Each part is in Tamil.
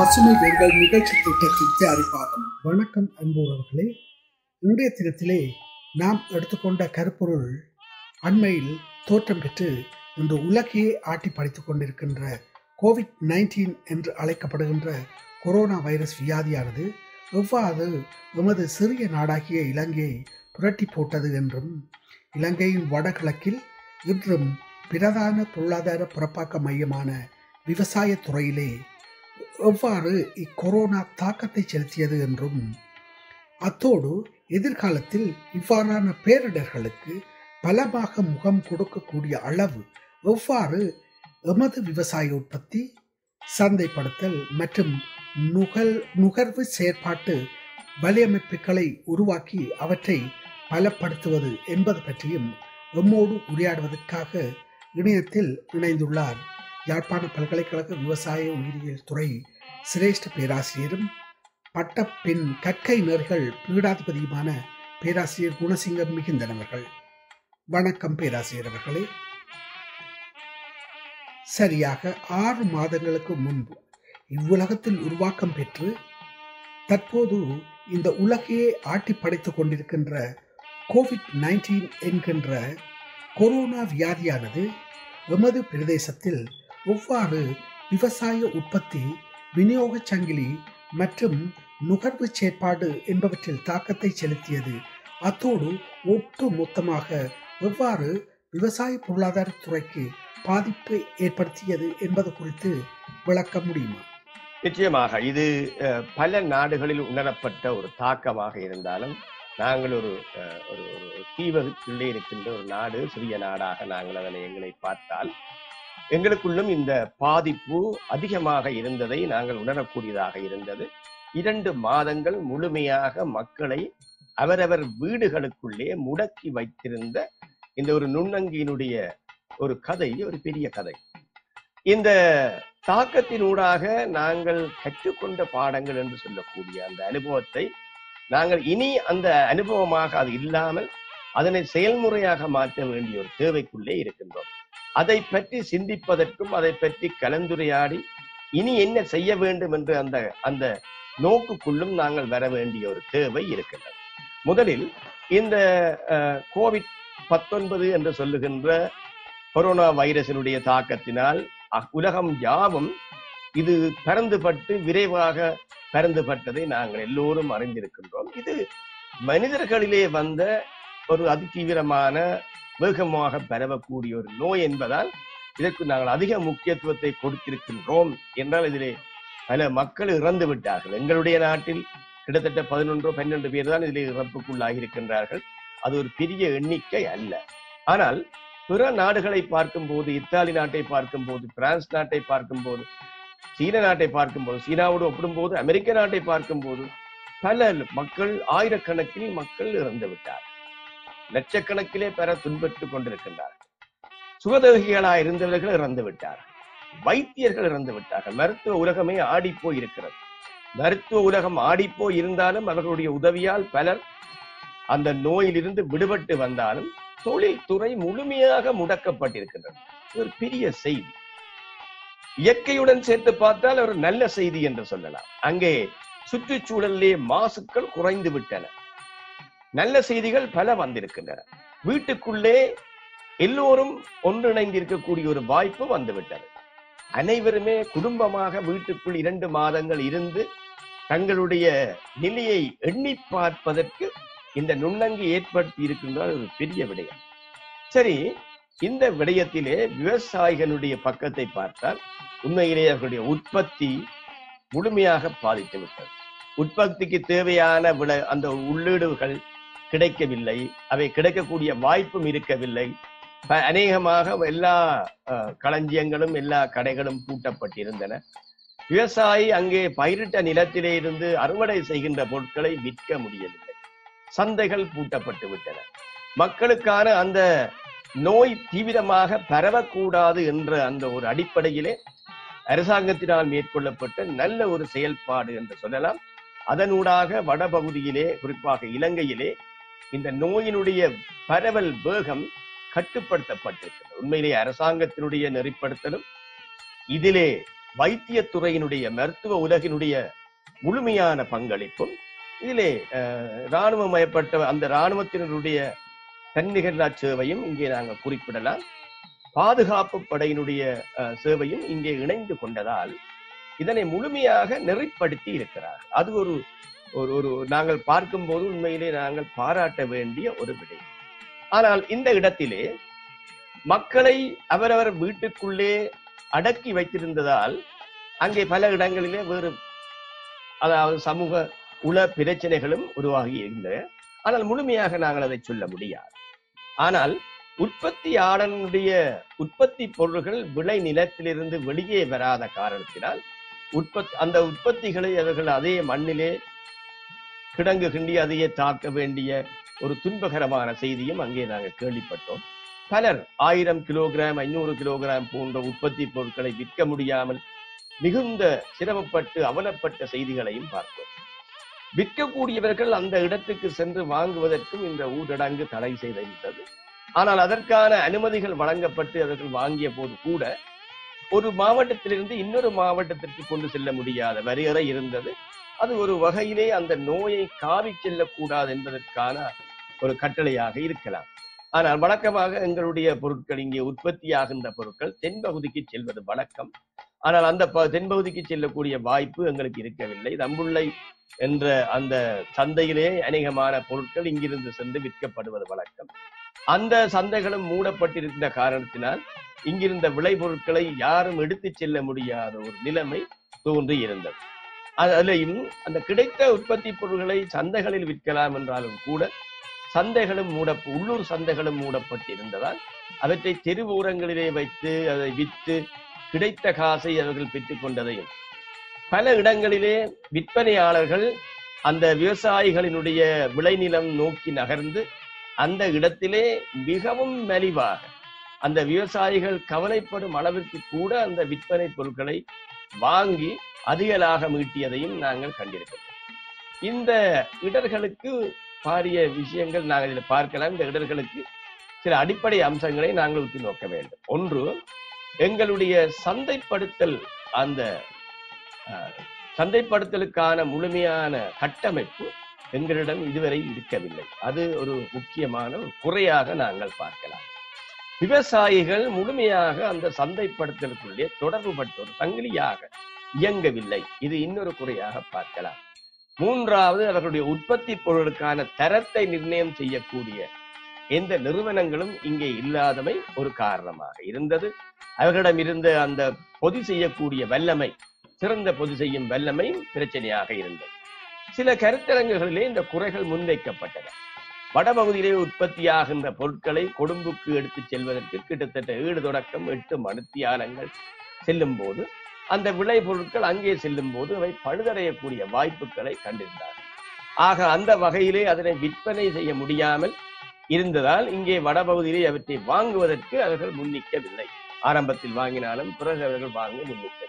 பசுமை வெங்கல் நிகழ்ச்சி திட்டத்தின் தயாரிப்பாகும் வணக்கம் அன்புறவர்களே இன்றைய தினத்திலே நாம் எடுத்துக்கொண்ட கருப்பொருள் அண்மையில் தோற்றம் பெற்று இன்று உலகையே ஆட்டி படித்துக் கொண்டிருக்கின்ற கோவிட் நைன்டீன் என்று அழைக்கப்படுகின்ற கொரோனா வைரஸ் வியாதியானது எவ்வாறு எமது சிறிய நாடாகிய இலங்கையை புரட்டி போட்டது என்றும் இலங்கையின் வடகிழக்கில் இன்றும் பிரதான பொருளாதார புறப்பாக்க மையமான விவசாயத் துறையிலே எவ்வாறு இக்கொரோனா தாக்கத்தை செலுத்தியது என்றும் அத்தோடு எதிர்காலத்தில் இவ்வாறான பேரிடர்களுக்கு பலமாக முகம் கொடுக்கக்கூடிய அளவு எவ்வாறு எமது விவசாய உற்பத்தி சந்தைப்படுத்தல் மற்றும் நுகல் நுகர்வு செயற்பாட்டு வலையமைப்புகளை உருவாக்கி அவற்றை பலப்படுத்துவது என்பது பற்றியும் எம்மோடு உரையாடுவதற்காக இணையத்தில் இணைந்துள்ளார் யாழ்ப்பாண பல்கலைக்கழக விவசாய உயிரியல் துறை சிரேஷ்ட பேராசிரியரும் பட்ட பெண் கற்கை நெறிகள் பீடாதிபதியுமான பேராசிரியர் குணசிங்கம் மிகுந்தன் அவர்கள் வணக்கம் பேராசிரியர் அவர்களே சரியாக ஆறு மாதங்களுக்கு முன்பு இவ்வுலகத்தில் உருவாக்கம் பெற்று தற்போது இந்த உலகையே ஆட்டி படைத்துக் கொண்டிருக்கின்ற கோவிட் நைன்டீன் என்கின்ற கொரோனா வியாதியானது எமது பிரதேசத்தில் எவ்வாறு விவசாய உற்பத்தி விநியோக சங்கிலி மற்றும் நுகர்வு செயற்பாடு என்பவற்றில் தாக்கத்தை செலுத்தியது அத்தோடு ஒட்டு மொத்தமாக எவ்வாறு விவசாய பொருளாதார துறைக்கு பாதிப்பை ஏற்படுத்தியது என்பது குறித்து விளக்க முடியுமா நிச்சயமாக இது அஹ், பல நாடுகளில் உணரப்பட்ட ஒரு தாக்கமாக இருந்தாலும் நாங்கள் ஒரு அஹ், ஒரு ஒரு ஒரு தீவுக்குள்ளே இருக்கின்ற ஒரு நாடு சிறிய நாடாக நாங்கள் அதனை எங்களை பார்த்தால் எங்களுக்குள்ளும் இந்த பாதிப்பு அதிகமாக இருந்ததை நாங்கள் உணரக்கூடியதாக இருந்தது இரண்டு மாதங்கள் முழுமையாக மக்களை அவரவர் வீடுகளுக்குள்ளே முடக்கி வைத்திருந்த இந்த ஒரு நுண்ணங்கியினுடைய ஒரு கதை ஒரு பெரிய கதை இந்த தாக்கத்தினூடாக நாங்கள் கற்றுக்கொண்ட பாடங்கள் என்று சொல்லக்கூடிய அந்த அனுபவத்தை நாங்கள் இனி அந்த அனுபவமாக அது இல்லாமல் அதனை செயல்முறையாக மாற்ற வேண்டிய ஒரு தேவைக்குள்ளே இருக்கின்றோம் அதை பற்றி சிந்திப்பதற்கும் அதை பற்றி கலந்துரையாடி இனி என்ன செய்ய வேண்டும் என்று அந்த அந்த நோக்குக்குள்ளும் நாங்கள் வர வேண்டிய ஒரு தேவை இருக்கின்றது முதலில் இந்த அஹ், கோவிட் பத்தொன்பது என்று சொல்லுகின்ற கொரோனா வைரஸினுடைய தாக்கத்தினால் அ- உலகம் யாவும் இது பறந்துபட்டு விரைவாக பறந்துபட்டதை நாங்கள் எல்லோரும் அறிந்திருக்கின்றோம் இது மனிதர்களிலே வந்த ஒரு அதிதீவிரமான வேகமாக பரவக்கூடிய ஒரு நோய் என்பதால் இதற்கு நாங்கள் அதிக முக்கியத்துவத்தை கொடுத்திருக்கின்றோம் என்றால் இதிலே பல மக்கள் இறந்து விட்டார்கள் எங்களுடைய நாட்டில் கிட்டத்தட்ட பதினொன்றோ பன்னெண்டு பேர் தான் இதிலே இறப்புக்குள்ளாகி இருக்கின்றார்கள் அது ஒரு பெரிய எண்ணிக்கை அல்ல ஆனால் பிற நாடுகளை பார்க்கும்போது இத்தாலி நாட்டை பார்க்கும்போது பிரான்ஸ் நாட்டை பார்க்கும்போது சீன நாட்டை பார்க்கும்போது சீனாவோடு ஒப்பிடும்போது அமெரிக்க நாட்டை பார்க்கும்போது பல மக்கள் ஆயிரக்கணக்கில் மக்கள் இறந்து விட்டார் லட்சக்கணக்கிலே பெற துன்பட்டுக் கொண்டிருக்கின்றார்கள் சுகதேகிகளாக இருந்தவர்கள் இறந்து விட்டார்கள் வைத்தியர்கள் இறந்து விட்டார்கள் மருத்துவ உலகமே ஆடிப்போய் இருக்கிறது மருத்துவ உலகம் ஆடிப்போய் இருந்தாலும் அவர்களுடைய உதவியால் பலர் அந்த நோயிலிருந்து விடுபட்டு வந்தாலும் தொழில்துறை முழுமையாக முடக்கப்பட்டிருக்கின்றது இது ஒரு பெரிய செய்தி இயற்கையுடன் சேர்த்து பார்த்தால் ஒரு நல்ல செய்தி என்று சொல்லலாம் அங்கே சுற்றுச்சூழலிலே மாசுக்கள் குறைந்து விட்டன நல்ல செய்திகள் பல வந்திருக்கின்றன வீட்டுக்குள்ளே எல்லோரும் ஒன்றிணைந்திருக்கக்கூடிய ஒரு வாய்ப்பு வந்துவிட்டது அனைவருமே குடும்பமாக வீட்டுக்குள் இரண்டு மாதங்கள் இருந்து தங்களுடைய நிலையை எண்ணி பார்ப்பதற்கு இந்த நுண்ணங்கி ஏற்படுத்தி இருக்கின்ற ஒரு பெரிய விடயம் சரி இந்த விடயத்திலே விவசாயிகளுடைய பக்கத்தை பார்த்தால் உண்மையிலே அவர்களுடைய உற்பத்தி முழுமையாக பாதித்து விட்டது உற்பத்திக்கு தேவையான விள அந்த உள்ளீடுகள் கிடைக்கவில்லை அவை கிடைக்கக்கூடிய வாய்ப்பும் இருக்கவில்லை ப- அநேகமாக எல்லா அஹ், களஞ்சியங்களும் எல்லா கடைகளும் பூட்டப்பட்டிருந்தன விவசாயி அங்கே பயிரிட்ட நிலத்திலே இருந்து அறுவடை செய்கின்ற பொருட்களை விற்க முடியவில்லை சந்தைகள் பூட்டப்பட்டு விட்டன மக்களுக்கான அந்த நோய் தீவிரமாக பரவக்கூடாது என்ற அந்த ஒரு அடிப்படையிலே அரசாங்கத்தினால் மேற்கொள்ளப்பட்ட நல்ல ஒரு செயல்பாடு என்று சொல்லலாம் அதனூடாக வடபகுதியிலே குறிப்பாக இலங்கையிலே இந்த நோயினுடைய பரவல் வேகம் கட்டுப்படுத்தப்பட்டிருக்கிறது உண்மையிலே அரசாங்கத்தினுடைய நெறிப்படுத்தலும் இதிலே வைத்தியத்துறையினுடைய மருத்துவ உலகினுடைய முழுமையான பங்களிப்பும் இதிலே அஹ், இராணுவமயப்பட்ட அந்த இராணுவத்தினருடைய தன்னிகர்லா சேவையும் இங்கே நாங்கள் குறிப்பிடலாம் பாதுகாப்பு படையினுடைய அஹ், சேவையும் இங்கே இணைந்து கொண்டதால் இதனை முழுமையாக நெறிப்படுத்தி இருக்கிறார் அது ஒரு ஒரு ஒரு நாங்கள் பார்க்கும்போது உண்மையிலே நாங்கள் பாராட்ட வேண்டிய ஒரு விடை ஆனால் இந்த இடத்திலே மக்களை அவரவர் வீட்டுக்குள்ளே அடக்கி வைத்திருந்ததால் அங்கே பல இடங்களிலே வேறு அதாவது சமூக உள பிரச்சனைகளும் உருவாகி இருந்தன ஆனால் முழுமையாக நாங்கள் அதை சொல்ல முடியாது ஆனால் உற்பத்தியாளனுடைய உற்பத்தி பொருள்கள் விளை நிலத்திலிருந்து வெளியே வராத காரணத்தினால் உற்பத்தி அந்த உற்பத்திகளை அவர்கள் அதே மண்ணிலே கிடங்கு கிண்டி அதையே தாக்க வேண்டிய ஒரு துன்பகரமான செய்தியும் அங்கே நாங்கள் கேள்விப்பட்டோம் பலர் ஆயிரம் கிலோகிராம் ஐநூறு கிலோகிராம் போன்ற உற்பத்தி பொருட்களை விற்க முடியாமல் மிகுந்த சிரமப்பட்டு அவலப்பட்ட செய்திகளையும் பார்த்தோம் விற்கக்கூடியவர்கள் அந்த இடத்துக்கு சென்று வாங்குவதற்கும் இந்த ஊரடங்கு தடை செய்திருந்தது ஆனால் அதற்கான அனுமதிகள் வழங்கப்பட்டு அவர்கள் வாங்கிய போது கூட ஒரு மாவட்டத்திலிருந்து இன்னொரு மாவட்டத்திற்கு கொண்டு செல்ல முடியாத வரையறை இருந்தது அது ஒரு வகையிலே அந்த நோயை காவி செல்லக்கூடாது என்பதற்கான ஒரு கட்டளையாக இருக்கலாம் ஆனால் வழக்கமாக எங்களுடைய பொருட்கள் இங்கே உற்பத்தியாகின்ற பொருட்கள் தென்பகுதிக்கு செல்வது வழக்கம் ஆனால் அந்த ப- தென்பகுதிக்கு செல்லக்கூடிய வாய்ப்பு எங்களுக்கு இருக்கவில்லை தம்புள்ளை என்ற அந்த சந்தையிலே அநேகமான பொருட்கள் இங்கிருந்து சென்று விற்கப்படுவது வழக்கம் அந்த சந்தைகளும் மூடப்பட்டிருக்கின்ற காரணத்தினால் இங்கிருந்த விளைபொருட்களை யாரும் எடுத்துச் செல்ல முடியாத ஒரு நிலைமை தோன்றி இருந்தது அதிலையும் அந்த கிடைத்த உற்பத்தி பொருட்களை சந்தைகளில் விற்கலாம் என்றாலும் கூட சந்தைகளும் மூட உள்ளூர் சந்தைகளும் மூடப்பட்டிருந்ததால் அவற்றை தெருவோரங்களிலே வைத்து அதை விற்று கிடைத்த காசை அவர்கள் பெற்றுக் கொண்டதையும் பல இடங்களிலே விற்பனையாளர்கள் அந்த விவசாயிகளினுடைய விளைநிலம் நோக்கி நகர்ந்து அந்த இடத்திலே மிகவும் மலிவாக அந்த விவசாயிகள் கவலைப்படும் அளவிற்கு கூட அந்த விற்பனை பொருட்களை வாங்கி அதிகலாக மீட்டியதையும் நாங்கள் கண்டிருக்கிறோம் இந்த இடர்களுக்கு பாரிய விஷயங்கள் நாங்கள் இதில் பார்க்கலாம் இந்த இடர்களுக்கு சில அடிப்படை அம்சங்களை நாங்கள் உற்று நோக்க வேண்டும் ஒன்று எங்களுடைய சந்தைப்படுத்தல் அந்த அஹ், சந்தைப்படுத்தலுக்கான முழுமையான கட்டமைப்பு எங்களிடம் இதுவரை இருக்கவில்லை அது ஒரு முக்கியமான ஒரு குறையாக நாங்கள் பார்க்கலாம் விவசாயிகள் முழுமையாக அந்த சந்தைப்படுத்தலுக்குள்ளே தொடர்புபட்ட ஒரு சங்கிலியாக இயங்கவில்லை இது இன்னொரு குறையாக பார்க்கலாம் மூன்றாவது அவர்களுடைய உற்பத்தி பொருளுக்கான தரத்தை நிர்ணயம் செய்யக்கூடிய எந்த நிறுவனங்களும் இங்கே இல்லாதமை ஒரு காரணமாக இருந்தது அவர்களிடம் இருந்த அந்த பொதி செய்யக்கூடிய வல்லமை சிறந்த பொது செய்யும் வல்லமையும் பிரச்சனையாக இருந்தது சில கருத்தரங்குகளிலே இந்த குறைகள் முன்வைக்கப்பட்டன வடபகுதியிலே உற்பத்தியாகின்ற பொருட்களை கொழும்புக்கு எடுத்துச் செல்வதற்கு கிட்டத்தட்ட ஏழு தொடக்கம் எட்டு மணித்தியாலங்கள் செல்லும் போது அந்த விளை பொருட்கள் அங்கே செல்லும் போது அவை பழுதடையக்கூடிய வாய்ப்புகளை கண்டிருந்தார் ஆக அந்த வகையிலே அதனை விற்பனை செய்ய முடியாமல் இருந்ததால் இங்கே வடபகுதியிலே அவற்றை வாங்குவதற்கு அவர்கள் முன்னிக்கவில்லை ஆரம்பத்தில் வாங்கினாலும் பிறகு அவர்கள் வாங்க முன்னிக்கவில்லை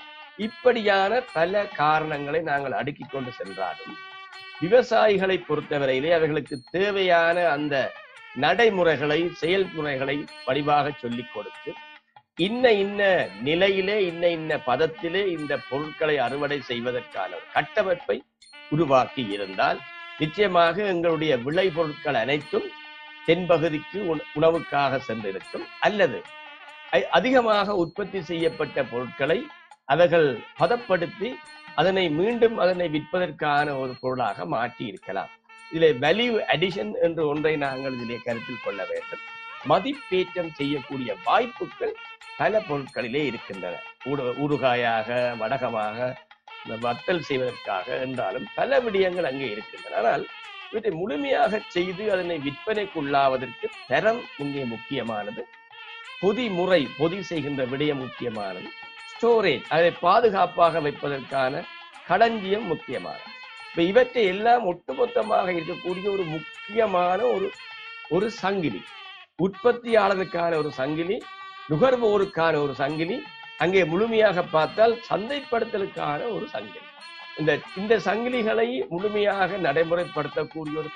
இப்படியான பல காரணங்களை நாங்கள் அடுக்கிக் கொண்டு சென்றாலும் விவசாயிகளை பொறுத்தவரையிலே அவர்களுக்கு தேவையான அந்த நடைமுறைகளை செயல்முறைகளை வடிவாக சொல்லிக் கொடுத்து இன்ன இன்ன நிலையிலே இன்ன இன்ன பதத்திலே இந்த பொருட்களை அறுவடை செய்வதற்கான ஒரு கட்டமைப்பை உருவாக்கி இருந்தால் நிச்சயமாக எங்களுடைய விளை பொருட்கள் அனைத்தும் தென்பகுதிக்கு உண- உணவுக்காக சென்றிருக்கும் அல்லது அ- அதிகமாக உற்பத்தி செய்யப்பட்ட பொருட்களை அவர்கள் பதப்படுத்தி அதனை மீண்டும் அதனை விற்பதற்கான ஒரு பொருளாக மாற்றி இருக்கலாம் இதிலே வேல்யூ அடிஷன் என்று ஒன்றை நாங்கள் இதிலே கருத்தில் கொள்ள வேண்டும் மதிப்பேற்றம் செய்யக்கூடிய வாய்ப்புகள் பல பொருட்களிலே இருக்கின்றன ஊடு- ஊறுகாயாக வடகமாக இந்த வத்தல் செய்வதற்காக என்றாலும் பல விடயங்கள் அங்கே இருக்கின்றன ஆனால் இவற்றை முழுமையாக செய்து அதனை விற்பனைக்குள்ளாவதற்கு தரம் இங்கே முக்கியமானது பொதி முறை பொதி செய்கின்ற விடயம் முக்கியமானது ஸ்டோரேஜ் அதை பாதுகாப்பாக வைப்பதற்கான களஞ்சியம் முக்கியமானது இப்ப இவற்றை எல்லாம் ஒட்டுமொத்தமாக இருக்கக்கூடிய ஒரு முக்கியமான ஒரு ஒரு சங்கிலி உற்பத்தியாளருக்கான ஒரு சங்கிலி நுகர்வோருக்கான ஒரு சங்கிலி அங்கே முழுமையாக பார்த்தால் சந்தைப்படுத்தலுக்கான ஒரு சங்கிலி இந்த இந்த சங்கிலிகளை முழுமையாக நடைமுறைப்படுத்தக்கூடிய ஒரு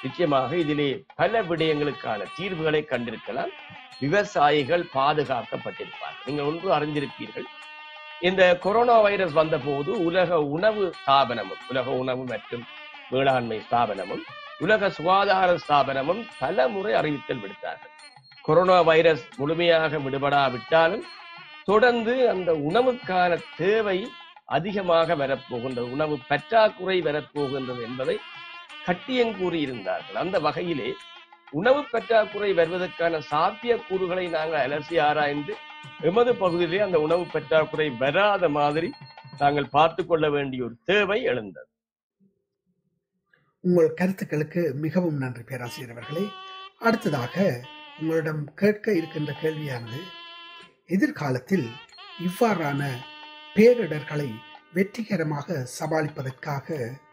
நிச்சயமாக இதிலே பல விடயங்களுக்கான தீர்வுகளை கண்டிருக்கலாம் விவசாயிகள் பாதுகாக்கப்பட்டிருப்பார்கள் நீங்கள் ஒன்று அறிந்திருப்பீர்கள் இந்த கொரோனா வைரஸ் வந்தபோது உலக உணவு ஸ்தாபனமும் உலக உணவு மற்றும் வேளாண்மை ஸ்தாபனமும் உலக சுகாதார ஸ்தாபனமும் பல முறை அறிவித்தல் விடுத்தார்கள் கொரோனா வைரஸ் முழுமையாக விடுபடாவிட்டாலும் தொடர்ந்து அந்த உணவுக்கான தேவை அதிகமாக வரப்போகின்றது உணவு பற்றாக்குறை வரப்போகின்றது என்பதை கட்டியம் கூறியிருந்தார்கள் அந்த வகையிலே உணவு பற்றாக்குறை வருவதற்கான சாத்தியக்கூறுகளை நாங்கள் அலசி ஆராய்ந்து எமது பகுதியிலே அந்த உணவு பற்றாக்குறை வராத மாதிரி நாங்கள் பார்த்து கொள்ள வேண்டிய ஒரு தேவை எழுந்தது உங்கள் கருத்துக்களுக்கு மிகவும் நன்றி பேராசிரியர் அவர்களே அடுத்ததாக உங்களிடம் கேட்க இருக்கின்ற கேள்வியானது எதிர்காலத்தில் இவ்வாறான பேரிடர்களை வெற்றிகரமாக சமாளிப்பதற்காக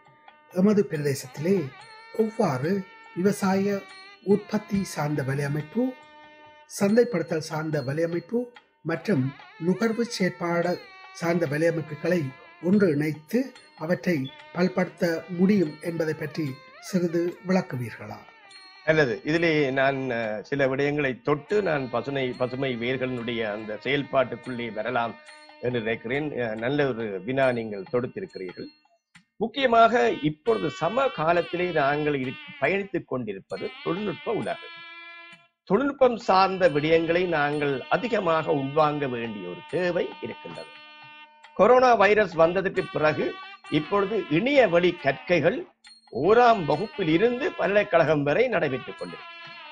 எமது பிரதேசத்திலே எவ்வாறு விவசாய உற்பத்தி சார்ந்த வலையமைப்பு சந்தைப்படுத்தல் சார்ந்த வலையமைப்பு மற்றும் நுகர்வு செயற்பாடு சார்ந்த வலையமைப்புகளை ஒன்று இணைத்து அவற்றை பல்படுத்த முடியும் என்பதை பற்றி சிறிது விளக்குவீர்களா நல்லது இதிலே நான் அஹ், சில விடயங்களை தொட்டு நான் பசுமை பசுமை வேர்களினுடைய அந்த செயல்பாட்டுக்குள்ளே வரலாம் என்று நினைக்கிறேன் அஹ், நல்ல ஒரு வினா நீங்கள் தொடுத்திருக்கிறீர்கள் முக்கியமாக இப்பொழுது சம காலத்திலே நாங்கள் இரு- பயணித்துக் கொண்டிருப்பது தொழில்நுட்ப உலகம் தொழில்நுட்பம் சார்ந்த விடயங்களை நாங்கள் அதிகமாக உள்வாங்க வேண்டிய ஒரு தேவை இருக்கின்றது கொரோனா வைரஸ் வந்ததற்கு பிறகு இப்பொழுது இணைய வழி கற்கைகள் ஓராம் வகுப்பில் இருந்து பல்கலைக்கழகம் வரை நடைபெற்றுக் கொண்டிருக்கிறது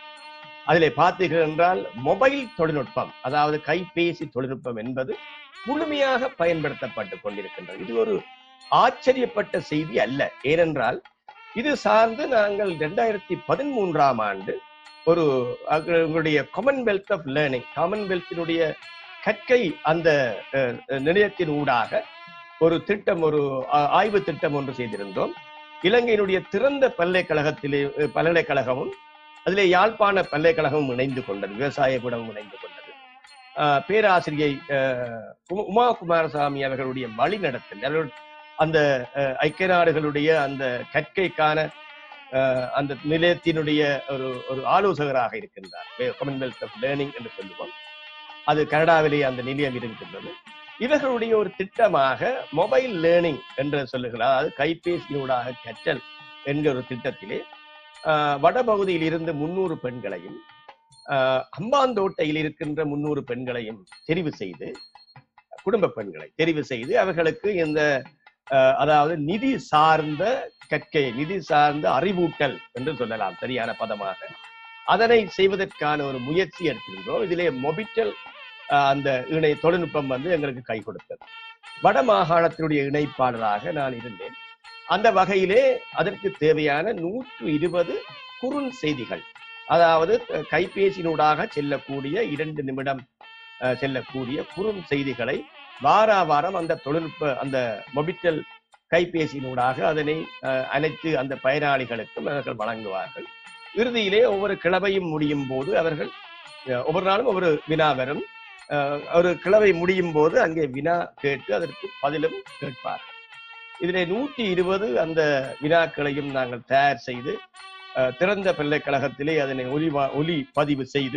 அதிலே பார்த்தீர்கள் என்றால் மொபைல் தொழில்நுட்பம் அதாவது கைபேசி தொழில்நுட்பம் என்பது முழுமையாக பயன்படுத்தப்பட்டுக் கொண்டிருக்கின்றது இது ஒரு ஆச்சரியப்பட்ட செய்தி அல்ல ஏனென்றால் இது சார்ந்து நாங்கள் இரண்டாயிரத்தி பதிமூன்றாம் ஆண்டு ஒரு அங்க- எங்களுடைய காமன்வெல்த் ஆஃப் லேர்னிங் காமன்வெல்த்தினுடைய கற்கை அந்த அஹ், நிலையத்தின் ஊடாக ஒரு திட்டம் ஒரு ஆ- ஆய்வு திட்டம் ஒன்று செய்திருந்தோம் இலங்கையினுடைய திறந்த பல்கலைக்கழகத்திலே அஹ், பல்கலைக்கழகமும் அதிலே யாழ்ப்பாண பல்கலைக்கழகமும் இணைந்து கொண்டது விவசாய கூடமும் இணைந்து கொண்டது ஆஹ், பேராசிரியை அஹ், உமா- உமா குமாரசாமி அவர்களுடைய வழிநடத்தல் அவர்கள் அந்த அஹ், ஐக்கிய நாடுகளுடைய அந்த கற்கைக்கான அஹ், அந்த நிலையத்தினுடைய ஒரு ஒரு ஆலோசகராக இருக்கின்றார் காமன்வெல்த் ஆஃப் லேர்னிங் என்று சொல்லுவோம் அது கனடாவிலே அந்த நிலையம் இருக்கின்றது இவர்களுடைய ஒரு திட்டமாக மொபைல் லேர்னிங் என்று சொல்லுகிறார் அதாவது கைபேசியூடாக கற்றல் என்கிற ஒரு திட்டத்திலே ஆஹ், வடபகுதியில் இருந்து முன்னூறு பெண்களையும் ஆஹ், அம்பாந்தோட்டையில் இருக்கின்ற முன்னூறு பெண்களையும் தெரிவு செய்து குடும்ப பெண்களை தெரிவு செய்து அவர்களுக்கு இந்த ஆஹ், அதாவது நிதி சார்ந்த கற்கை நிதி சார்ந்த அறிவூட்டல் என்று சொல்லலாம் சரியான பதமாக அதனை செய்வதற்கான ஒரு முயற்சி எடுத்திருந்தோம் இதிலே மொபிட்டல் ஆஹ், அந்த இணை தொழில்நுட்பம் வந்து எங்களுக்கு கை கொடுத்தது வட மாகாணத்தினுடைய இணைப்பாளராக நான் இருந்தேன் அந்த வகையிலே அதற்கு தேவையான நூற்று இருபது குறுஞ் செய்திகள் அதாவது அஹ், கைபேசியினூடாக செல்லக்கூடிய இரண்டு நிமிடம் அஹ், செல்லக்கூடிய குறும் செய்திகளை வார வாரம் அந்த தொழில்நுட்ப அந்த மொபிட்டல் கைபேசியினூடாக அதனை அஹ், அனைத்து அந்த பயனாளிகளுக்கும் அவர்கள் வழங்குவார்கள் இறுதியிலே ஒவ்வொரு கிழமையும் முடியும் போது அவர்கள் அஹ், ஒவ்வொரு நாளும் ஒவ்வொரு வினா வரும் அஹ், ஒரு கிழமை முடியும் போது அங்கே வினா கேட்டு அதற்கு பதிலும் கேட்பார் இதிலே நூற்றி இருபது அந்த வினாக்களையும் நாங்கள் தயார் செய்து அஹ், திறந்த பல்கலைக்கழகத்திலே அதனை ஒலி ஒலி பதிவு செய்து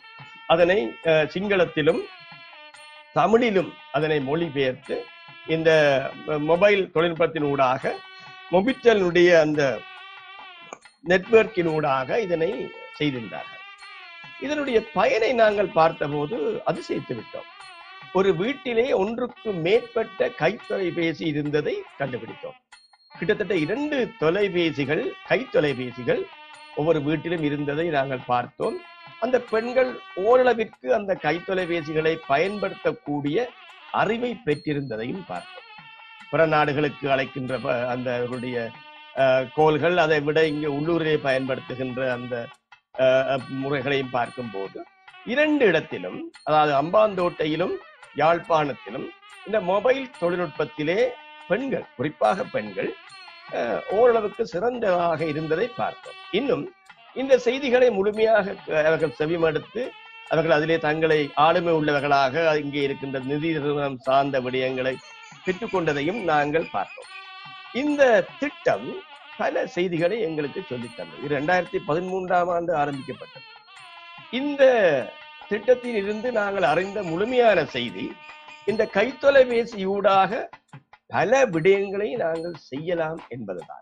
அதனை அஹ், சிங்களத்திலும் தமிழிலும் அதனை மொழிபெயர்த்து இந்த மொ- மொபைல் தொழில்நுட்பத்தின் ஊடாக மொபிட்டலுடைய அந்த நெட்வொர்க்கின் ஊடாக இதனை செய்திருந்தார்கள் இதனுடைய பயனை நாங்கள் பார்த்தபோது அதிசயித்து விட்டோம் ஒரு வீட்டிலே ஒன்றுக்கு மேற்பட்ட கைத்தொலைபேசி இருந்ததை கண்டுபிடித்தோம் கிட்டத்தட்ட இரண்டு தொலைபேசிகள் கை தொலைபேசிகள் ஒவ்வொரு வீட்டிலும் இருந்ததை நாங்கள் பார்த்தோம் அந்த பெண்கள் ஓரளவிற்கு அந்த கைத்தொலைபேசிகளை பயன்படுத்தக்கூடிய அறிவை பெற்றிருந்ததையும் பார்த்தோம் பிற நாடுகளுக்கு அழைக்கின்ற ப- அந்த அவர்களுடைய அஹ், கோள்கள் அதை விட இங்கே உள்ளூரிலே பயன்படுத்துகின்ற அந்த அஹ், அஹ், முறைகளையும் பார்க்கும்போது இரண்டு இடத்திலும் அதாவது அம்பாந்தோட்டையிலும் யாழ்ப்பாணத்திலும் இந்த மொபைல் தொழில்நுட்பத்திலே பெண்கள் குறிப்பாக பெண்கள் அஹ், ஓரளவுக்கு சிறந்ததாக இருந்ததை பார்த்தோம் இன்னும் இந்த செய்திகளை முழுமையாக அஹ், அவர்கள் செவிமடுத்து அவர்கள் அதிலே தங்களை ஆளுமை உள்ளவர்களாக இங்கே இருக்கின்ற நிதி நிறுவனம் சார்ந்த விடயங்களை பெற்றுக்கொண்டதையும் நாங்கள் பார்த்தோம் இந்த திட்டம் பல செய்திகளை எங்களுக்கு சொல்லித் தந்தது இது ரெண்டாயிரத்தி பதிமூன்றாம் ஆண்டு ஆரம்பிக்கப்பட்டது இந்த திட்டத்தில் இருந்து நாங்கள் அறிந்த முழுமையான செய்தி இந்த கைத்தொலைபேசி ஊடாக பல விடயங்களை நாங்கள் செய்யலாம் என்பதுதான்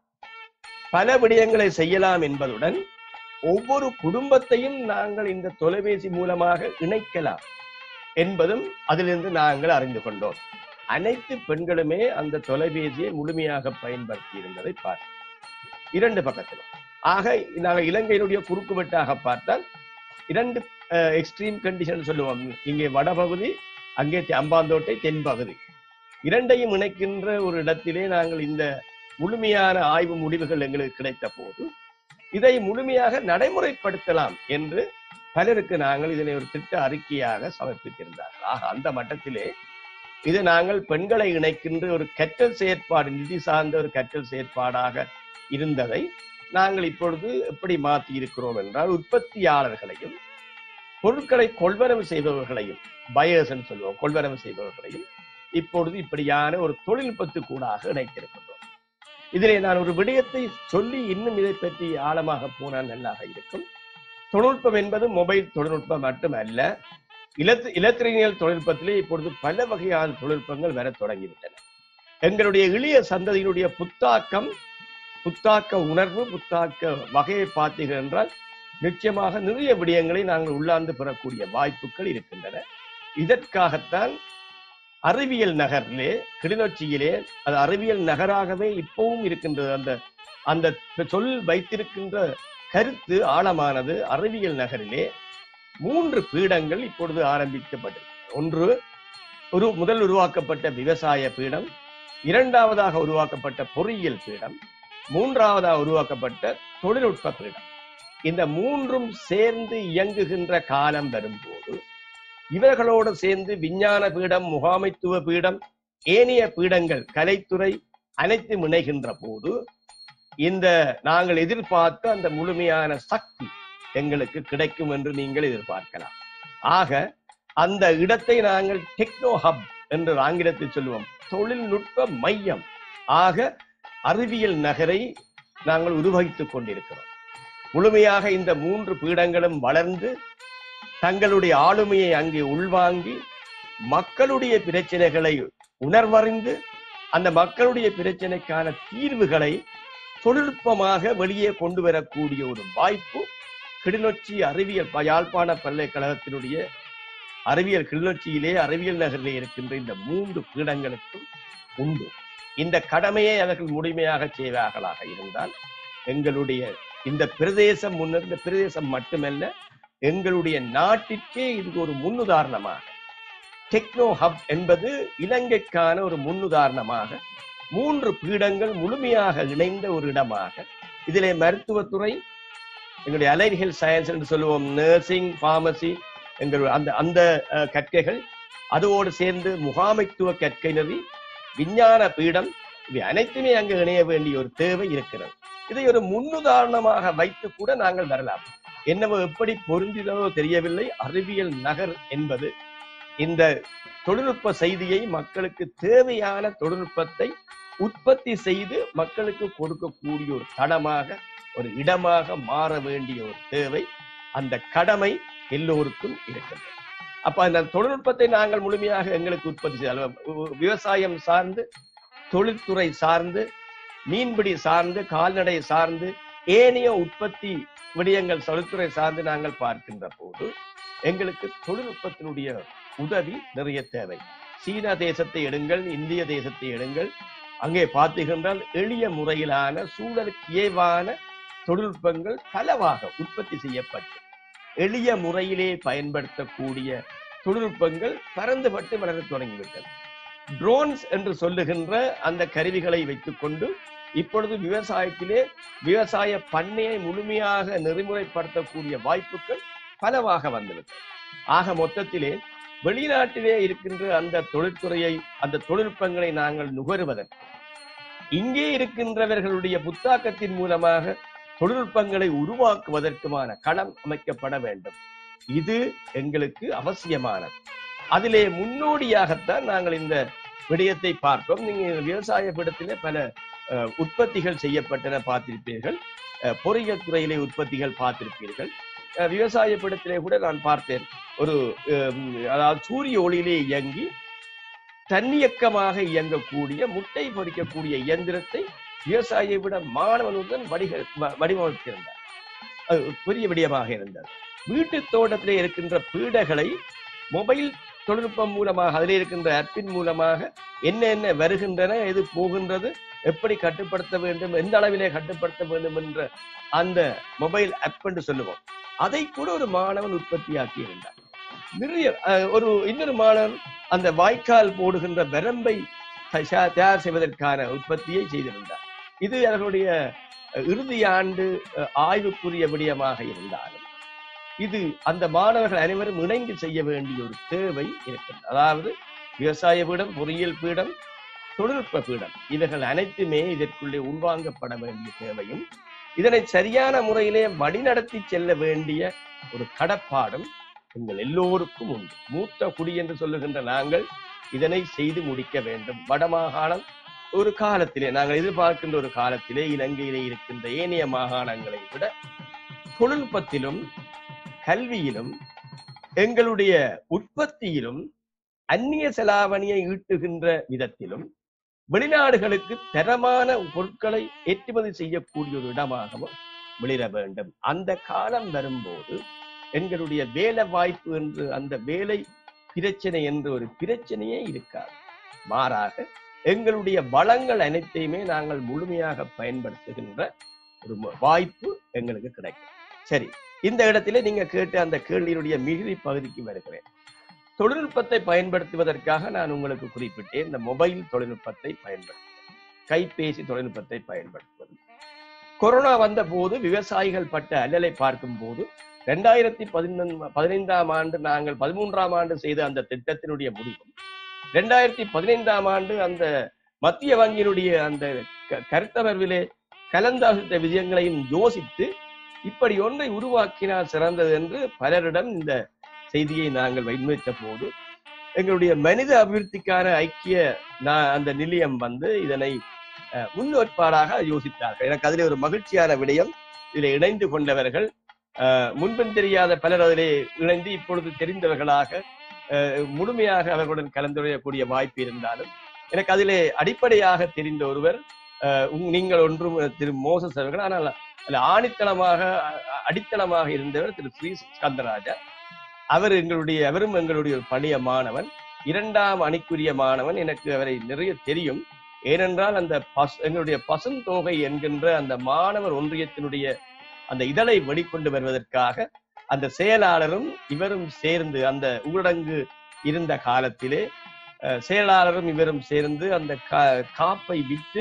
பல விடயங்களை செய்யலாம் என்பதுடன் ஒவ்வொரு குடும்பத்தையும் நாங்கள் இந்த தொலைபேசி மூலமாக இணைக்கலாம் என்பதும் அதிலிருந்து நாங்கள் அறிந்து கொண்டோம் அனைத்து பெண்களுமே அந்த தொலைபேசியை முழுமையாக பயன்படுத்தி இருந்ததை பார்த்தோம் இரண்டு பக்கத்திலும் ஆக நாங்கள் இலங்கையினுடைய குறுக்குவெட்டாக பார்த்தால் இரண்டு எக்ஸ்ட்ரீம் கண்டிஷன் சொல்லுவோம் இங்கே வடபகுதி அங்கே அம்பாந்தோட்டை தென்பகுதி இரண்டையும் இணைக்கின்ற ஒரு இடத்திலே நாங்கள் இந்த முழுமையான ஆய்வு முடிவுகள் எங்களுக்கு கிடைத்த போது இதை முழுமையாக நடைமுறைப்படுத்தலாம் என்று பலருக்கு நாங்கள் இதனை ஒரு திட்ட அறிக்கையாக சமர்ப்பித்திருந்தார்கள் ஆக அந்த மட்டத்திலே இது நாங்கள் பெண்களை இணைக்கின்ற ஒரு கற்றல் செயற்பாடு நிதி சார்ந்த ஒரு கற்றல் செயற்பாடாக இருந்ததை நாங்கள் இப்பொழுது எப்படி மாற்றி இருக்கிறோம் என்றால் உற்பத்தியாளர்களையும் பொருட்களை கொள்வனவு செய்பவர்களையும் பயர்ஸ் சொல்லுவோம் கொள்வனவு செய்பவர்களையும் இப்பொழுது இப்படியான ஒரு தொழில்நுட்பத்துக்கூடாக இணைத்திருக்கின்றோம் இதிலே நான் ஒரு விடயத்தை சொல்லி இன்னும் இதை பற்றி ஆழமாக போனால் நல்லாக இருக்கும் தொழில்நுட்பம் என்பது மொபைல் தொழில்நுட்பம் மட்டுமல்ல இலத்து இலத்திரியல் தொழில்நுட்பத்திலே இப்பொழுது பல வகையான தொழில்நுட்பங்கள் வர தொடங்கிவிட்டன எங்களுடைய எளிய சந்ததியினுடைய புத்தாக்கம் புத்தாக்க உணர்வு புத்தாக்க வகையை பார்த்தீர்கள் என்றால் நிச்சயமாக நிறைய விடயங்களை நாங்கள் உள்ளார்ந்து பெறக்கூடிய வாய்ப்புகள் இருக்கின்றன இதற்காகத்தான் அறிவியல் நகரிலே கிளிநொச்சியிலே அது அறிவியல் நகராகவே இப்பவும் இருக்கின்றது அந்த அந்த சொல் வைத்திருக்கின்ற கருத்து ஆழமானது அறிவியல் நகரிலே மூன்று பீடங்கள் இப்பொழுது ஆரம்பிக்கப்பட்டது ஒன்று ஒரு முதல் உருவாக்கப்பட்ட விவசாய பீடம் இரண்டாவதாக உருவாக்கப்பட்ட பொறியியல் பீடம் மூன்றாவதாக உருவாக்கப்பட்ட தொழில்நுட்ப பீடம் இந்த மூன்றும் சேர்ந்து இயங்குகின்ற காலம் வரும்போது இவர்களோடு சேர்ந்து விஞ்ஞான பீடம் முகாமைத்துவ பீடம் ஏனைய பீடங்கள் கலைத்துறை அனைத்தும் இணைகின்ற போது இந்த நாங்கள் எதிர்பார்த்த அந்த முழுமையான சக்தி எங்களுக்கு கிடைக்கும் என்று நீங்கள் எதிர்பார்க்கலாம் ஆக அந்த இடத்தை நாங்கள் டெக்னோ ஹப் என்று ஆங்கிலத்தில் சொல்லுவோம் தொழில்நுட்ப மையம் ஆக அறிவியல் நகரை நாங்கள் உருவகித்துக் கொண்டிருக்கிறோம் முழுமையாக இந்த மூன்று பீடங்களும் வளர்ந்து தங்களுடைய ஆளுமையை அங்கே உள்வாங்கி மக்களுடைய பிரச்சனைகளை உணர்வறிந்து அந்த மக்களுடைய பிரச்சனைக்கான தீர்வுகளை தொழில்நுட்பமாக வெளியே கொண்டு வரக்கூடிய ஒரு வாய்ப்பு கிளிநொச்சி அறிவியல் யாழ்ப்பாண பல்கலைக்கழகத்தினுடைய அறிவியல் கிளிநொச்சியிலே அறிவியல் நகரிலே இருக்கின்ற இந்த மூன்று பீடங்களுக்கும் உண்டு இந்த கடமையை அவர்கள் முழுமையாக செய்வார்களாக இருந்தால் எங்களுடைய இந்த பிரதேசம் முன்னர் இந்த பிரதேசம் மட்டுமல்ல எங்களுடைய நாட்டிற்கே இது ஒரு முன்னுதாரணமாக டெக்னோ ஹப் என்பது இலங்கைக்கான ஒரு முன்னுதாரணமாக மூன்று பீடங்கள் முழுமையாக இணைந்த ஒரு இடமாக இதிலே மருத்துவத்துறை எங்களுடைய அலைட் ஹெல்த் சயின்ஸ் என்று சொல்லுவோம் நர்சிங் பார்மசி எங்களுடைய அந்த அந்த அஹ், கற்கைகள் அதோடு சேர்ந்து முகாமைத்துவ கற்கை நெறி விஞ்ஞான பீடம் இவை அனைத்துமே அங்கு இணைய வேண்டிய ஒரு தேவை இருக்கிறது இதை ஒரு முன்னுதாரணமாக வைத்து கூட நாங்கள் வரலாம் என்னவோ எப்படி பொருந்தினதோ தெரியவில்லை அறிவியல் நகர் என்பது இந்த தொழில்நுட்ப செய்தியை மக்களுக்கு தேவையான தொழில்நுட்பத்தை உற்பத்தி செய்து மக்களுக்கு கொடுக்கக்கூடிய ஒரு தடமாக ஒரு இடமாக மாற வேண்டிய ஒரு தேவை அந்த கடமை எல்லோருக்கும் இருக்கின்றது அப்ப அந்த தொழில்நுட்பத்தை நாங்கள் முழுமையாக எங்களுக்கு உற்பத்தி செய்தால் விவசாயம் சார்ந்து தொழில்துறை சார்ந்து மீன்பிடி சார்ந்து கால்நடை சார்ந்து ஏனைய உற்பத்தி விடயங்கள் தொழில்துறை சார்ந்து நாங்கள் பார்க்கின்ற போது எங்களுக்கு தொழில்நுட்பத்தினுடைய உதவி நிறைய தேவை சீனா தேசத்தை எடுங்கள் இந்திய தேசத்தை எடுங்கள் அங்கே பார்த்தீங்கன்றால் எளிய முறையிலான சூழலுக்கு ஏவான தொழில்நுட்பங்கள் பலவாக உற்பத்தி செய்யப்பட்டு எளிய முறையிலே பயன்படுத்தக்கூடிய தொழில்நுட்பங்கள் பறந்துபட்டு வளரத் தொடங்கிவிட்டது ட்ரோன்ஸ் என்று சொல்லுகின்ற அந்த கருவிகளை வைத்துக்கொண்டு இப்பொழுது விவசாயத்திலே விவசாய பண்ணையை முழுமையாக நெறிமுறைப்படுத்தக்கூடிய வாய்ப்புகள் பலவாக வந்துவிட்டது ஆக மொத்தத்திலே வெளிநாட்டிலே இருக்கின்ற அந்த தொழில்துறையை அந்த தொழில்நுட்பங்களை நாங்கள் நுகருவதற்கு இங்கே இருக்கின்றவர்களுடைய புத்தாக்கத்தின் மூலமாக தொழில்நுட்பங்களை உருவாக்குவதற்குமான களம் அமைக்கப்பட வேண்டும் இது எங்களுக்கு அவசியமானது அதிலே முன்னோடியாகத்தான் நாங்கள் இந்த விடயத்தை பார்த்தோம் நீங்க விவசாய பீடத்திலே பல அஹ், உற்பத்திகள் செய்யப்பட்டன பார்த்திருப்பீர்கள் அஹ், பொறியியல் துறையிலே உற்பத்திகள் பார்த்திருப்பீர்கள் அஹ், விவசாய பீடத்திலே கூட நான் பார்த்தேன் ஒரு அஹ், அதாவது சூரிய ஒளியிலே இயங்கி தன்னியக்கமாக இயங்கக்கூடிய முட்டை பொறிக்கக்கூடிய இயந்திரத்தை விவசாயியை விட மாணவனுடன் வடிக வ- வடிவமைத்திருந்தார் அது ஒரு பெரிய விடயமாக இருந்தது வீட்டு தோட்டத்திலே இருக்கின்ற பீடைகளை மொபைல் தொழில்நுட்பம் மூலமாக அதிலே இருக்கின்ற ஆப்பின் மூலமாக என்ன என்ன வருகின்றன எது போகின்றது எப்படி கட்டுப்படுத்த வேண்டும் எந்த அளவிலே கட்டுப்படுத்த வேண்டும் என்ற அந்த மொபைல் ஆப் என்று சொல்லுவோம் அதை கூட ஒரு மாணவன் உற்பத்தியாக்கி இருந்தார் நிறைய அஹ், ஒரு இன்னொரு மாணவன் அந்த வாய்க்கால் போடுகின்ற வரம்பை தயா- தயார் செய்வதற்கான உற்பத்தியை செய்திருந்தார் இது அவர்களுடைய அஹ், இறுதி ஆண்டு அஹ், ஆய்வுக்குரிய விடயமாக இருந்தாலும் இது அந்த மாணவர்கள் அனைவரும் இணைந்து செய்ய வேண்டிய ஒரு தேவை இருக்கிறது அதாவது விவசாய பீடம் பொறியியல் பீடம் தொழில்நுட்ப பீடம் இவைகள் அனைத்துமே இதற்குள்ளே உள்வாங்கப்பட வேண்டிய தேவையும் இதனை சரியான முறையிலே வழிநடத்தி செல்ல வேண்டிய ஒரு கடப்பாடும் எங்கள் எல்லோருக்கும் உண்டு மூத்த குடி என்று சொல்லுகின்ற நாங்கள் இதனை செய்து முடிக்க வேண்டும் வடமாகாணம் ஒரு காலத்திலே நாங்கள் எதிர்பார்க்கின்ற ஒரு காலத்திலே இலங்கையிலே இருக்கின்ற ஏனைய மாகாணங்களை விட தொழில்நுட்பத்திலும் கல்வியிலும் எங்களுடைய உற்பத்தியிலும் அந்நிய செலாவணியை ஈட்டுகின்ற விதத்திலும் வெளிநாடுகளுக்கு தரமான பொருட்களை ஏற்றுமதி செய்யக்கூடிய ஒரு இடமாகவும் வெளியிட வேண்டும் அந்த காலம் வரும்போது எங்களுடைய வேலை வாய்ப்பு என்று அந்த வேலை பிரச்சனை என்று ஒரு பிரச்சனையே இருக்காது மாறாக எங்களுடைய வளங்கள் அனைத்தையுமே நாங்கள் முழுமையாக பயன்படுத்துகின்ற ஒரு ம- வாய்ப்பு எங்களுக்கு கிடைக்கும் சரி இந்த இடத்திலே நீங்க கேட்ட அந்த கேள்வியினுடைய மிகுதி பகுதிக்கு வருகிறேன் தொழில்நுட்பத்தை பயன்படுத்துவதற்காக நான் உங்களுக்கு குறிப்பிட்டேன் இந்த மொபைல் தொழில்நுட்பத்தை பயன்படுத்துவது கைபேசி தொழில்நுட்பத்தை பயன்படுத்துவது கொரோனா வந்த போது விவசாயிகள் பட்ட அல்லலை பார்க்கும் போது ரெண்டாயிரத்தி பதினொன்று பதினைந்தாம் ஆண்டு நாங்கள் பதிமூன்றாம் ஆண்டு செய்த அந்த திட்டத்தினுடைய முடிவும் ரெண்டாயிரத்தி பதினைந்தாம் ஆண்டு அந்த மத்திய வங்கியினுடைய அந்த க- கருத்தமர்விலே கலந்தாசித்த விஜயங்களையும் யோசித்து இப்படி ஒன்றை உருவாக்கினால் சிறந்தது என்று பலரிடம் இந்த செய்தியை நாங்கள் வைத்த போது எங்களுடைய மனித அபிவிருத்திக்கான ஐக்கிய நா- அந்த நிலையம் வந்து இதனை அஹ், முன்னோட்பாடாக யோசித்தார்கள் எனக்கு அதிலே ஒரு மகிழ்ச்சியான விடயம் இதில் இணைந்து கொண்டவர்கள் அஹ், முன்பின் தெரியாத பலர் அதிலே இணைந்து இப்பொழுது தெரிந்தவர்களாக அஹ், முழுமையாக அவர்களுடன் கலந்துரையக்கூடிய வாய்ப்பு இருந்தாலும் எனக்கு அதிலே அடிப்படையாக தெரிந்த ஒருவர் அஹ், உங்- நீங்கள் ஒன்றும் திரு மோசஸ் அவர்கள் ஆனால் அதில் ஆணித்தளமாக அ- அ- அடித்தளமாக இருந்தவர் திரு ஸ்ரீ ஸ்கந்தராஜா அவர் எங்களுடைய அவரும் எங்களுடைய ஒரு பழைய மாணவன் இரண்டாம் அணிக்குரிய மாணவன் எனக்கு அவரை நிறைய தெரியும் ஏனென்றால் அந்த பஸ் எங்களுடைய பசுந்தோகை என்கின்ற அந்த மாணவர் ஒன்றியத்தினுடைய அந்த இதழை வெளிக்கொண்டு வருவதற்காக அந்த செயலாளரும் இவரும் சேர்ந்து அந்த ஊரடங்கு இருந்த காலத்திலே அஹ், செயலாளரும் இவரும் சேர்ந்து அந்த கா- காப்பை விற்று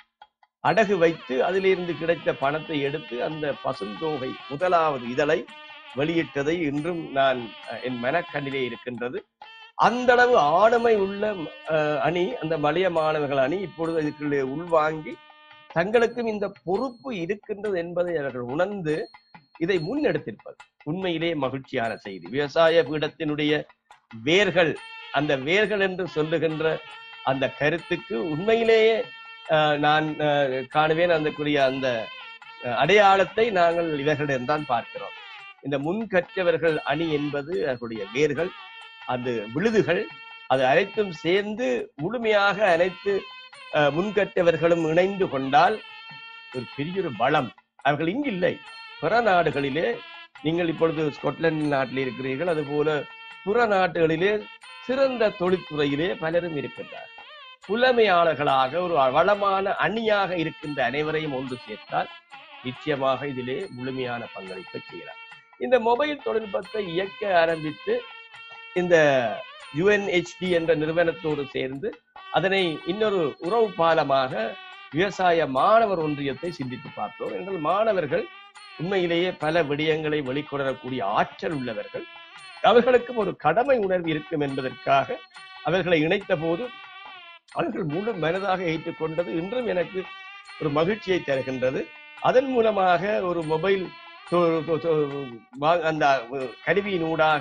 அடகு வைத்து அதிலிருந்து கிடைத்த பணத்தை எடுத்து அந்த பசுந்தோகை முதலாவது இதழை வெளியிட்டதை இன்றும் நான் அஹ், என் மனக்கண்ணிலே இருக்கின்றது அந்த அளவு ஆளுமை உள்ள அஹ், அணி அந்த மலைய மாணவர்கள் அணி இப்பொழுது இதுக்குள்ளே உள்வாங்கி தங்களுக்கும் இந்த பொறுப்பு இருக்கின்றது என்பதை அவர்கள் உணர்ந்து இதை முன்னெடுத்திருப்பது உண்மையிலே மகிழ்ச்சியான செய்தி விவசாய பீடத்தினுடைய வேர்கள் அந்த வேர்கள் என்று சொல்லுகின்ற அந்த கருத்துக்கு உண்மையிலேயே அஹ், நான் அஹ், காணுவேன் அந்தக்குரிய அந்த அஹ், அடையாளத்தை நாங்கள் இவர்களிடம்தான் பார்க்கிறோம் இந்த முன்கற்றவர்கள் அணி என்பது அவர்களுடைய வேர்கள் அது விழுதுகள் அது அனைத்தும் சேர்ந்து முழுமையாக அனைத்து அஹ், முன்கற்றவர்களும் இணைந்து கொண்டால் ஒரு பெரிய ஒரு பலம் அவர்கள் இங்கு இல்லை பிற நாடுகளிலே நீங்கள் இப்பொழுது ஸ்கொட்லாந்து நாட்டில் இருக்கிறீர்கள் அதுபோல புற நாடுகளிலே சிறந்த தொழில்துறையிலே பலரும் இருக்கின்றார் புலமையாளர்களாக ஒரு வளமான அணியாக இருக்கின்ற அனைவரையும் ஒன்று சேர்த்தால் நிச்சயமாக இதிலே முழுமையான பங்களிப்பை செய்யலாம் இந்த மொபைல் தொழில்நுட்பத்தை இயக்க ஆரம்பித்து இந்த யுஎன்ஹெச்டி என்ற நிறுவனத்தோடு சேர்ந்து அதனை இன்னொரு உறவு பாலமாக விவசாய மாணவர் ஒன்றியத்தை சிந்தித்து பார்த்தோம் என்றால் மாணவர்கள் உண்மையிலேயே பல விடயங்களை வெளிக்கொணரக்கூடிய ஆற்றல் உள்ளவர்கள் அவர்களுக்கும் ஒரு கடமை உணர்வு இருக்கும் என்பதற்காக அவர்களை இணைத்த போது அவர்கள் முழு மனதாக ஏற்றுக்கொண்டது இன்றும் எனக்கு ஒரு மகிழ்ச்சியை தருகின்றது அதன் மூலமாக ஒரு மொபைல் தொ- தொ- தொ- வா- அந்த கருவியின் ஊடாக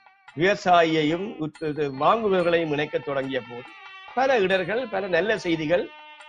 விவசாயியையும் உத்- இது வாங்குபவர்களையும் இணைக்க தொடங்கிய போது பல இடர்கள் பல நல்ல செய்திகள்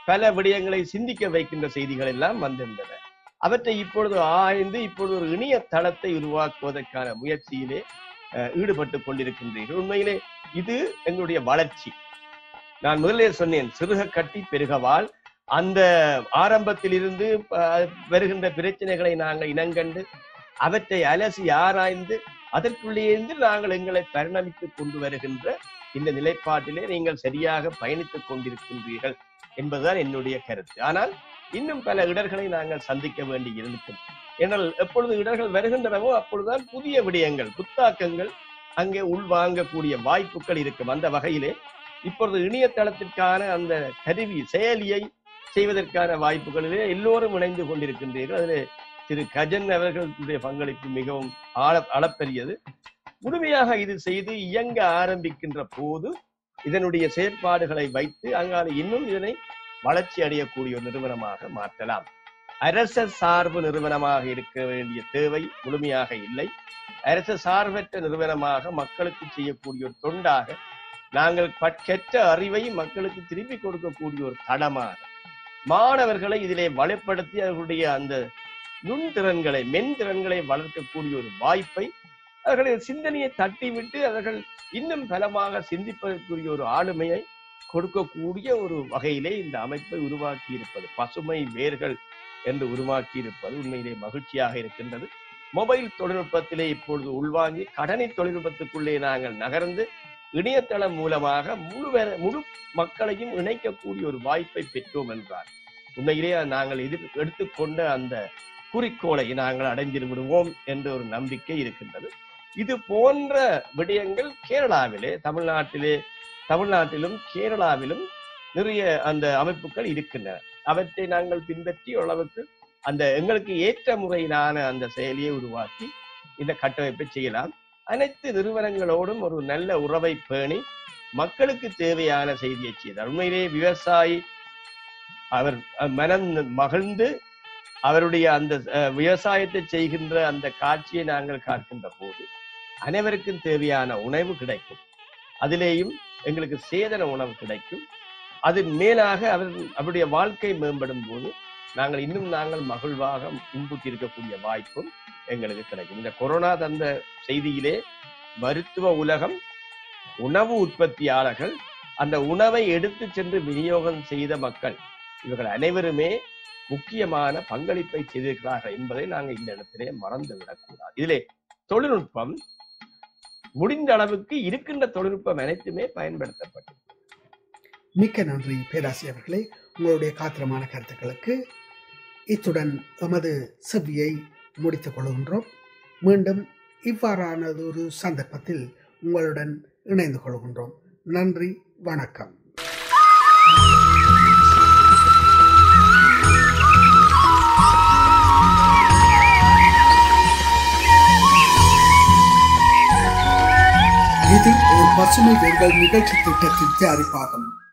பல விடயங்களை சிந்திக்க வைக்கின்ற செய்திகள் எல்லாம் வந்திருந்தன அவற்றை இப்பொழுது ஆய்ந்து இப்பொழுது ஒரு இணைய தளத்தை உருவாக்குவதற்கான முயற்சியிலே அஹ், ஈடுபட்டு கொண்டிருக்கின்றீர்கள் உண்மையிலே இது எங்களுடைய வளர்ச்சி நான் முதலே சொன்னேன் சிறுக கட்டி பெருகவால் அந்த ஆரம்பத்திலிருந்து அஹ், வருகின்ற பிரச்சனைகளை நாங்கள் இனங்கண்டு அவற்றை அலசி ஆராய்ந்து அதற்குள்ளேருந்து நாங்கள் எங்களை பரிணமித்துக் கொண்டு வருகின்ற இந்த நிலைப்பாட்டிலே நீங்கள் சரியாக பயணித்துக் கொண்டிருக்கின்றீர்கள் என்பதுதான் என்னுடைய கருத்து ஆனால் இன்னும் பல இடர்களை நாங்கள் சந்திக்க வேண்டி இருக்கும் ஏனால் எப்பொழுது இடர்கள் வருகின்றனவோ அப்பொழுதுதான் புதிய விடயங்கள் புத்தாக்கங்கள் அங்கே உள்வாங்கக்கூடிய வாய்ப்புகள் இருக்கும் அந்த வகையிலே இப்பொழுது இணையதளத்திற்கான அந்த கருவி செயலியை செய்வதற்கான வாய்ப்புகளிலே எல்லோரும் இணைந்து கொண்டிருக்கின்றீர்கள் அதிலே திரு கஜன் அவர்களுடைய பங்களிப்பு மிகவும் ஆழ அளப்பெரியது முழுமையாக இது செய்து இயங்க ஆரம்பிக்கின்ற போது இதனுடைய செயற்பாடுகளை வைத்து அங்கால இன்னும் இதனை வளர்ச்சி அடையக்கூடிய ஒரு நிறுவனமாக மாற்றலாம் அரச சார்பு நிறுவனமாக இருக்க வேண்டிய தேவை முழுமையாக இல்லை அரச சார்பற்ற நிறுவனமாக மக்களுக்கு செய்யக்கூடிய ஒரு தொண்டாக நாங்கள் கற்ற அறிவை மக்களுக்கு திருப்பி கொடுக்கக்கூடிய ஒரு தளமாக மாணவர்களை இதிலே வலுப்படுத்தி அவர்களுடைய அந்த நுண்திறன்களை மென்திறன்களை வளர்க்கக்கூடிய ஒரு வாய்ப்பை அவர்களுடைய சிந்தனையை தட்டிவிட்டு அவர்கள் இன்னும் பலமாக சிந்திப்பதற்குரிய ஒரு ஆளுமையை கொடுக்கக்கூடிய ஒரு வகையிலே இந்த அமைப்பை உருவாக்கி இருப்பது பசுமை வேர்கள் என்று உருவாக்கி இருப்பது உண்மையிலே மகிழ்ச்சியாக இருக்கின்றது மொபைல் தொழில்நுட்பத்திலே இப்பொழுது உள்வாங்கி கடனை தொழில்நுட்பத்துக்குள்ளே நாங்கள் நகர்ந்து இணையதளம் மூலமாக முழு வேற- முழு மக்களையும் இணைக்கக்கூடிய ஒரு வாய்ப்பை பெற்றோம் என்றார் உண்மையிலே நாங்கள் எதிர் எடுத்துக்கொண்ட அந்த குறிக்கோளை நாங்கள் அடைந்து விடுவோம் என்ற ஒரு நம்பிக்கை இருக்கின்றது இது போன்ற விடயங்கள் கேரளாவிலே தமிழ்நாட்டிலே தமிழ்நாட்டிலும் கேரளாவிலும் நிறைய அந்த அமைப்புகள் இருக்கின்றன அவற்றை நாங்கள் பின்பற்றி ஓரளவுக்கு அந்த எங்களுக்கு ஏற்ற முறையிலான அந்த செயலியை உருவாக்கி இந்த கட்டமைப்பை செய்யலாம் அனைத்து நிறுவனங்களோடும் ஒரு நல்ல உறவை பேணி மக்களுக்கு தேவையான செய்தியை செய்தார் உண்மையிலே விவசாயி அவர் அஹ், மனம் மகிழ்ந்து அவருடைய அந்த அஹ், விவசாயத்தை செய்கின்ற அந்த காட்சியை நாங்கள் பார்க்கின்ற போது அனைவருக்கும் தேவையான உணவு கிடைக்கும் அதிலேயும் எங்களுக்கு சேதன உணவு கிடைக்கும் அது மேலாக அவர் அவருடைய வாழ்க்கை மேம்படும் போது நாங்கள் இன்னும் நாங்கள் மகிழ்வாக இன்புற்றி இருக்கக்கூடிய வாய்ப்பும் எங்களுக்கு கிடைக்கும் இந்த கொரோனா தந்த செய்தியிலே மருத்துவ உலகம் உணவு உற்பத்தியாளர்கள் அந்த உணவை எடுத்து சென்று விநியோகம் செய்த மக்கள் இவர்கள் அனைவருமே முக்கியமான பங்களிப்பை செய்திருக்கிறார்கள் என்பதை நாங்கள் இந்த இடத்திலே மறந்து விடக்கூடாது இதிலே தொழில்நுட்பம் முடிந்த அளவுக்கு இருக்கின்ற தொழில்நுட்பம் அனைத்துமே பயன்படுத்தப்பட்டது மிக்க நன்றி பேராசிரியர் அவர்களே உங்களுடைய காத்திரமான கருத்துக்களுக்கு இத்துடன் எமது செவ்வியை முடித்துக் கொள்கின்றோம் மீண்டும் இவ்வாறானதொரு சந்தர்ப்பத்தில் உங்களுடன் இணைந்து கொள்கின்றோம் நன்றி வணக்கம் இது ஒரு பசுமை வேர்கள் நிகழ்ச்சி திட்டத்தின் தயாரிப்பாகும்